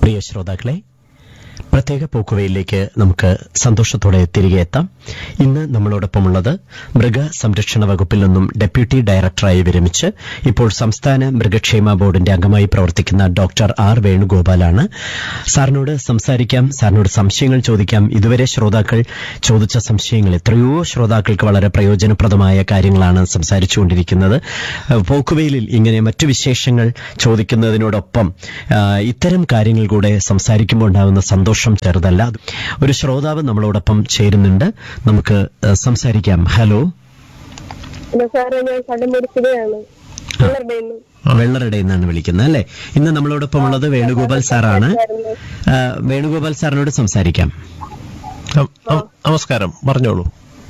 പ്രിയ ശ്രോതാക്കളെ പ്രത്യേക പോക്കുവയിലേക്ക് നമുക്ക് സന്തോഷത്തോടെ തിരികെ എത്താം ഇന്ന് നമ്മളോടൊപ്പമുള്ളത് മൃഗ സംരക്ഷണ വകുപ്പിൽ നിന്നും ഡെപ്യൂട്ടി ഡയറക്ടറായി വിരമിച്ച് ഇപ്പോൾ സംസ്ഥാന മൃഗക്ഷേമ ബോർഡിന്റെ അംഗമായി പ്രവർത്തിക്കുന്ന ഡോക്ടർ ആർ വേണുഗോപാലാണ് സാറിനോട് സംസാരിക്കാം സാറിനോട് സംശയങ്ങൾ ചോദിക്കാം ഇതുവരെ ശ്രോതാക്കൾ ചോദിച്ച സംശയങ്ങൾ എത്രയോ ശ്രോതാക്കൾക്ക് വളരെ പ്രയോജനപ്രദമായ കാര്യങ്ങളാണ് സംസാരിച്ചുകൊണ്ടിരിക്കുന്നത് ഏഹ് പോക്കുവെയിലിൽ ഇങ്ങനെ മറ്റു വിശേഷങ്ങൾ ചോദിക്കുന്നതിനോടൊപ്പം ആ, ഇത്തരം കാര്യങ്ങൾ കൂടെ സംസാരിക്കുമ്പോൾ ഉണ്ടാകുന്ന സന്തോഷം ചെറുതല്ല ഒരു ശ്രോതാവ് നമ്മളോടൊപ്പം ചേരുന്നുണ്ട് നമുക്ക് ഏഹ്, സംസാരിക്കാം ഹലോ ഹലോ സാറേ ഞാൻ കണ്ണമ്പൂർ സുധയാണ് പിള്ളേരുടെയിന്ന്. വെള്ളറടയിൽ നിന്നാണ് വിളിക്കുന്നത് അല്ലേ ഇന്ന് നമ്മളോടൊപ്പം ഉള്ളത് വേണുഗോപാൽ സാറാണ് ആ, വേണുഗോപാൽ സാറിനോട് സംസാരിക്കാം നം- നം- നമസ്കാരം പറഞ്ഞോളൂ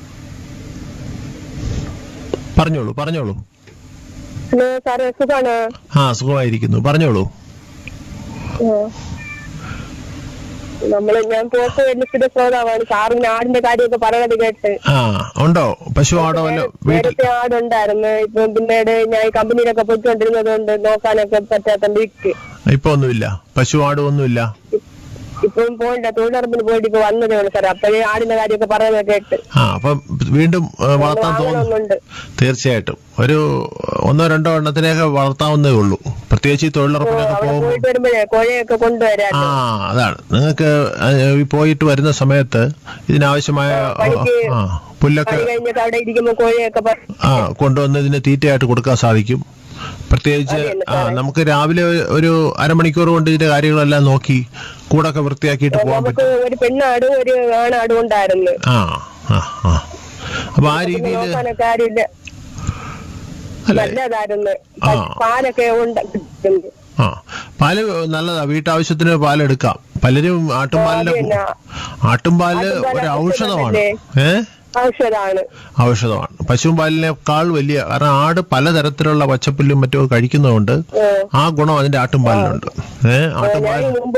പറഞ്ഞോളൂ പറഞ്ഞോളൂ ഹലോ സാറേ സുഖാണ് ആ സുഖമായിരിക്കുന്നു പറഞ്ഞോളൂ നമ്മള് ഞാൻ പോസ്റ്റ് വലിയ ശ്രോതാവാണ് സാറിന് ആടിന്റെ കാര്യമൊക്കെ പറയണത് കേട്ട് ആ ഉണ്ടോ പശു ആടോ വല്ല വീട്ടിൽ നേരത്തെ ആടുണ്ടായിരുന്നു ഇപ്പൊ പിന്നീട് ഞാൻ ഈ കമ്പനിയിലൊക്കെ പോയിക്കൊണ്ടിരുന്നത് കൊണ്ട് നോക്കാനൊക്കെ പറ്റാത്ത വീക്ക് ഇപ്പൊ ഒന്നുമില്ല പശു ആടും ഒന്നുമില്ല ഇപ്പം പോയില്ല തൊഴിലുറപ്പിന് പോയിട്ട് ഇപ്പൊ വന്നതേ ഉള്ളൂ സാറേ അപ്പോഴേ ആടിന്റെ കാര്യമൊക്കെ പറയുന്നത് കേട്ട് ആ അപ്പൊ വീണ്ടും ഏ, വളർത്താൻ തോന്നുന്നു വാങ്ങണമെന്നുണ്ട് തീർച്ചയായിട്ടും ഒരു ഒന്നോ രണ്ടോ എണ്ണത്തിനെയൊക്കെ വളർത്താവുന്നേ ഉള്ളൂ പ്രത്യേകിച്ച് ഈ തൊഴിലുറപ്പിനൊക്കെ അവിടെ പോകുമ്പോൾ പോയിട്ട് വരുമ്പോഴേ കോഴയൊക്കെ കൊണ്ടുവരാൻ ആ അതാണ് നിങ്ങൾക്ക് ഈ പോയിട്ട് വരുന്ന സമയത്ത് ഇതിനാവശ്യമായ പണിക്ക് ആ പുല്ലൊക്കെ പണി കഴിഞ്ഞിട്ട് അവിടെ ഇരിക്കുമ്പോ കോഴയൊക്കെ പറ- ആ കൊണ്ടുവന്ന് ഇതിന് തീറ്റയായിട്ട് കൊടുക്കാൻ സാധിക്കും പ്രത്യേകിച്ച് അതെയല്ലേ ആ നമുക്ക് രാവിലെ ഒരു അരമണിക്കൂർ കൊണ്ട് ഇതിന്റെ കാര്യങ്ങളെല്ലാം നോക്കി കൂടൊക്കെ വൃത്തിയാക്കിയിട്ട് പോകാൻ നമുക്ക് പറ്റും ഒരു പെണ്ണാടും ഒരു ആണാടും ഉണ്ടായിരുന്നു ആ ആ ആ അപ്പൊ ആ രീതിയിൽ നോക്കാനൊക്കെ ആരുമില്ല അല്ല നല്ലതായിരുന്നു ആ. പാലൊക്കെ ഉണ്ട് ആ പാല് നല്ലതാ വീട്ടാവശ്യത്തിന് പാലെടുക്കാം പലരും ആട്ടുംപാലിന്റെ പിന്നെ ആട്ടുംപാല് ആട്ടുംപാല് ഒരു ഔഷധമാണ് ഔഷധമല്ലേ? ഏ ഔഷധമാണ് ഔഷധമാണ് പശുവും പാലിനേക്കാൾ വലിയ കാരണം ആട് പലതരത്തിലുള്ള പച്ചപ്പുല്ലും മറ്റും കഴിക്കുന്നതുകൊണ്ട് ആ ഗുണം അതിന്റെ ആട്ടുംപാലിനുണ്ട് ഏ ഞാൻ ആട്ടുംപാൽ ഈ മുമ്പ്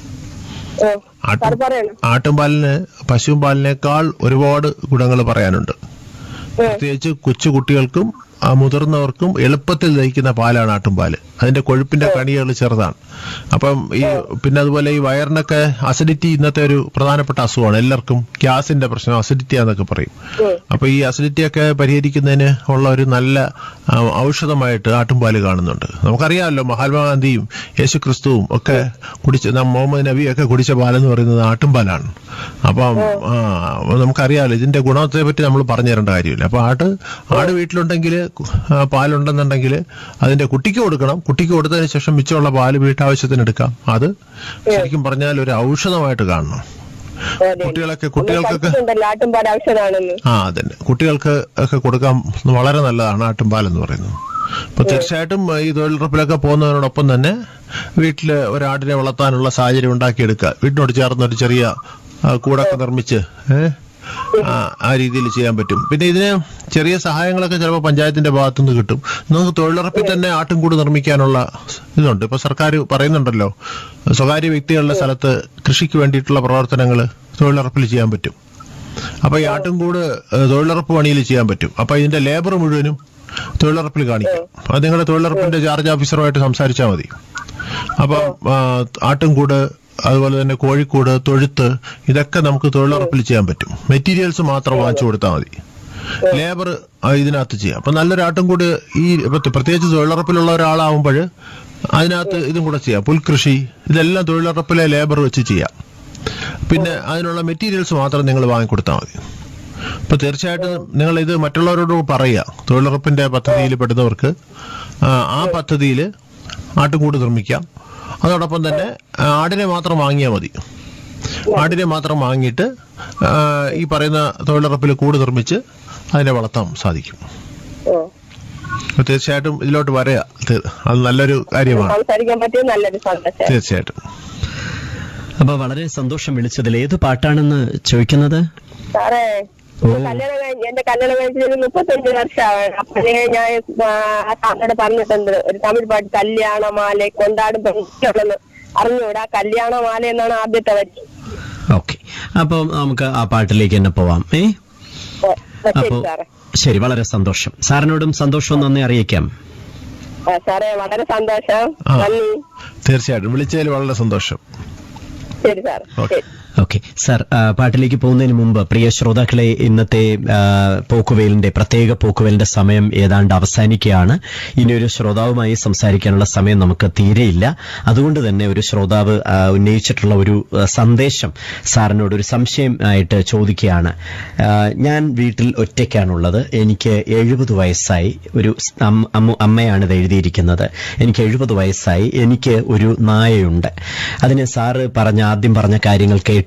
ഓ, ആട്ടും സാറ് പറയണം ആട്ടുംപാലിന് പശുവും പാലിനേക്കാൾ ഒരുപാട് ഗുണങ്ങൾ പറയാനുണ്ട് ഉം. പ്രത്യേകിച്ച് കൊച്ചു കുട്ടികൾക്കും ആ മുതിർന്നവർക്കും എളുപ്പത്തിൽ ദഹിക്കുന്ന പാലാണ് ആട്ടുംപാല് അതിന്റെ കൊഴുപ്പിന്റെ കണികൾ ചെറുതാണ് അപ്പം ഈ പിന്നെ അതുപോലെ ഈ വയറിനൊക്കെ അസിഡിറ്റി ഇന്നത്തെ ഒരു പ്രധാനപ്പെട്ട അസുഖമാണ് എല്ലാവർക്കും ഗ്യാസിന്റെ പ്രശ്നം അസിഡിറ്റി എന്നൊക്കെ പറയും ഉം. അപ്പൊ ഈ അസിഡിറ്റി ഒക്കെ പരിഹരിക്കുന്നതിന് ഉള്ള ഒരു നല്ല ആ, ഔഷധമായിട്ട് ആട്ടുംപാല് കാണുന്നുണ്ട് നമുക്കറിയാമല്ലോ മഹാത്മാഗാന്ധിയും യേശു ക്രിസ്തുവും ഒക്കെ കുടിച്ച ന- മുഹമ്മദ് നബി ഒക്കെ കുടിച്ച പാലെന്ന് പറയുന്നത് ആട്ടുംപാലാണ് അപ്പം ആ, നമുക്കറിയാമല്ലോ ഇതിന്റെ ഗുണത്തെ പറ്റി നമ്മൾ പറഞ്ഞു തരേണ്ട കാര്യമില്ല അപ്പൊ ആട് ആട് വീട്ടിലുണ്ടെങ്കിൽ പാലുണ്ടെന്നുണ്ടെങ്കിൽ അതിന്റെ കുട്ടിക്ക് കൊടുക്കണം കുട്ടിക്ക് കൊടുത്തതിന് ശേഷം മിച്ചമുള്ള പാല് വീട്ടാവശ്യത്തിന് എടുക്കാം അത് ശരിക്കും പറഞ്ഞാൽ ഒരു ഔഷധമായിട്ട് കാണണം അതെ. കുട്ടികളൊക്കെ നമ്മൾ കുട്ടികൾക്കൊക്കെ പഠിച്ചിട്ടുണ്ടല്ലോ ആട്ടുംപാൽ ഔഷധമാണെന്ന് ആ അതന്നെ കുട്ടികൾക്ക് ഒക്കെ കൊടുക്കാൻ വളരെ നല്ലതാണ് ആട്ടുംപാൽ എന്ന് പറയുന്നത് അപ്പൊ തീർച്ചയായിട്ടും ഈ തൊഴിലുറപ്പിലൊക്കെ പോകുന്നതിനോടൊപ്പം തന്നെ വീട്ടില് ഒരാടിനെ വളർത്താനുള്ള സാഹചര്യം ഉണ്ടാക്കിയെടുക്കുക വീട്ടിനോട് ചേർന്ന് ഒരു ചെറിയ ആ, കൂടൊക്കെ നിർമ്മിച്ച് ഏഹ് ആ, ആ രീതിയിൽ ചെയ്യാൻ പറ്റും പിന്നെ ഇതിന് ചെറിയ സഹായങ്ങളൊക്കെ ചിലപ്പോൾ പഞ്ചായത്തിന്റെ ഭാഗത്തുനിന്ന് കിട്ടും നമുക്ക് തൊഴിലുറപ്പിൽ തന്നെ ആട്ടുംകൂട് നിർമ്മിക്കാനുള്ള ഇതുണ്ട് ഇപ്പൊ സർക്കാർ പറയുന്നുണ്ടല്ലോ സ്വകാര്യ വ്യക്തികളുടെ സ്ഥലത്ത് കൃഷിക്ക് വേണ്ടിയിട്ടുള്ള പ്രവർത്തനങ്ങൾ തൊഴിലുറപ്പിൽ ചെയ്യാൻ പറ്റും അപ്പൊ ഈ ആട്ടുംകൂട് ഏഹ്, തൊഴിലുറപ്പ് പണിയിൽ ചെയ്യാൻ പറ്റും അപ്പൊ ഇതിന്റെ ലേബർ മുഴുവനും തൊഴിലുറപ്പിൽ കാണിക്കും അത് നിങ്ങളുടെ തൊഴിലുറപ്പിന്റെ ചാർജ് ഓഫീസറുമായിട്ട് സംസാരിച്ചാൽ മതി അപ്പം ആ, ആട്ടുംകൂട് അതുപോലെ തന്നെ കോഴിക്കൂട് തൊഴുത്ത് ഇതൊക്കെ നമുക്ക് തൊഴിലുറപ്പിൽ ചെയ്യാൻ പറ്റും മെറ്റീരിയൽസ് മാത്രം വാങ്ങിച്ചു കൊടുത്താൽ മതി ലേബർ ഇതിനകത്ത് ചെയ്യാം അപ്പൊ നല്ലൊരു ആട്ടുംകൂട് ഈ ഇപ്പൊ പ്രത്യേകിച്ച് തൊഴിലുറപ്പിലുള്ള ഒരാളാവുമ്പോൾ അതിനകത്ത് ഇതും കൂടെ ചെയ്യാം പുൽകൃഷി ഇതെല്ലാം തൊഴിലുറപ്പിലെ ലേബർ വെച്ച് ചെയ്യാം പിന്നെ അതിനുള്ള മെറ്റീരിയൽസ് മാത്രം നിങ്ങൾ വാങ്ങിക്കൊടുത്താൽ മതി അപ്പൊ തീർച്ചയായിട്ടും നിങ്ങൾ ഇത് മറ്റുള്ളവരോട് പറയുക തൊഴിലുറപ്പിന്റെ പദ്ധതിയിൽ പെടുന്നവർക്ക് ആ, ആ പദ്ധതിയിൽ ആട്ടുംകൂട് നിർമ്മിക്കാം അതോടൊപ്പം തന്നെ ആ, ആടിനെ മാത്രം വാങ്ങിയാൽ മതി ആടിനെ മാത്രം വാങ്ങിയിട്ട് ആ, ഈ പറയുന്ന തൊഴിലുറപ്പിൽ കൂട് നിർമ്മിച്ച് അതിനെ വളർത്താൻ സാധിക്കും ഓ. അപ്പൊ തീർച്ചയായിട്ടും ഇതിലോട്ട് വരിക തീർ- അത് നല്ലൊരു കാര്യമാണ് സംസാരിക്കാൻ പറ്റിയ നല്ലൊരു സന്തോഷം തീർച്ചയായിട്ടും അപ്പൊ വളരെ സന്തോഷം വിളിച്ചതിൽ ഏത് പാട്ടാണെന്ന് ചോദിക്കുന്നത് സാറേ ഇപ്പൊ കല്യാണം കഴിഞ്ഞ് എന്റെ കല്യാണം കഴിച്ചത് മുപ്പത്തഞ്ച് വർഷമാണ് അപ്പോഴേ ഞാൻ ആ സാറിനോട് പറഞ്ഞിട്ടുണ്ട് ഒരു തമിഴ് പാട്ട് കല്യാണമാല കൊണ്ടാടും പെണ്ണുള്ളെന്ന് അറിഞ്ഞൂടാ കല്യാണമാല എന്നാണ് ആദ്യത്തെ വരി ഓക്കെ അപ്പൊ നമുക്ക് ആ പാട്ടിലേക്ക് തന്നെ പോവാം ഏ ഓ, ശരി അപ്പോ സാറേ ശരി വളരെ സന്തോഷം സാറിനോടും സന്തോഷവും നന്ദി അറിയിക്കാം ആ, സാറേ വളരെ സന്തോഷം ആ. നന്ദി തീർച്ചയായിട്ടും വിളിച്ചതിൽ വളരെ സന്തോഷം ശരി സാർ ഓക്കെ. ശരി ഓക്കെ സാർ ആ, പാട്ടിലേക്ക് പോകുന്നതിന് മുമ്പ് പ്രിയ ശ്രോതാക്കളെ ഇന്നത്തെ ആ, പോക്കുവെയിലിന്റെ പ്രത്യേക പോക്കുവെയിലിന്റെ സമയം ഏതാണ്ട് അവസാനിക്കുകയാണ് ഇനി ഒരു ശ്രോതാവുമായി സംസാരിക്കാനുള്ള സമയം നമുക്ക് തീരെയില്ല അതുകൊണ്ട് തന്നെ ഒരു ശ്രോതാവ് ആ, ഉന്നയിച്ചിട്ടുള്ള ഒരു ആ, സന്ദേശം സാറിനോട് ഒരു സംശയം ആയിട്ട് ചോദിക്കുകയാണ് ആ, ഞാൻ വീട്ടിൽ ഒറ്റയ്ക്കാണുള്ളത് എനിക്ക് എഴുപത് വയസ്സായി ഒരു സ്- അം- അമ്മ- അമ്മയാണ് ഇത് എഴുതിയിരിക്കുന്നത് എനിക്ക് എഴുപത് വയസ്സായി എനിക്ക് ഒരു നായയുണ്ട് അതിന് സാറ് പറഞ്ഞ ആദ്യം പറഞ്ഞ കാര്യങ്ങൾ കേട്ട്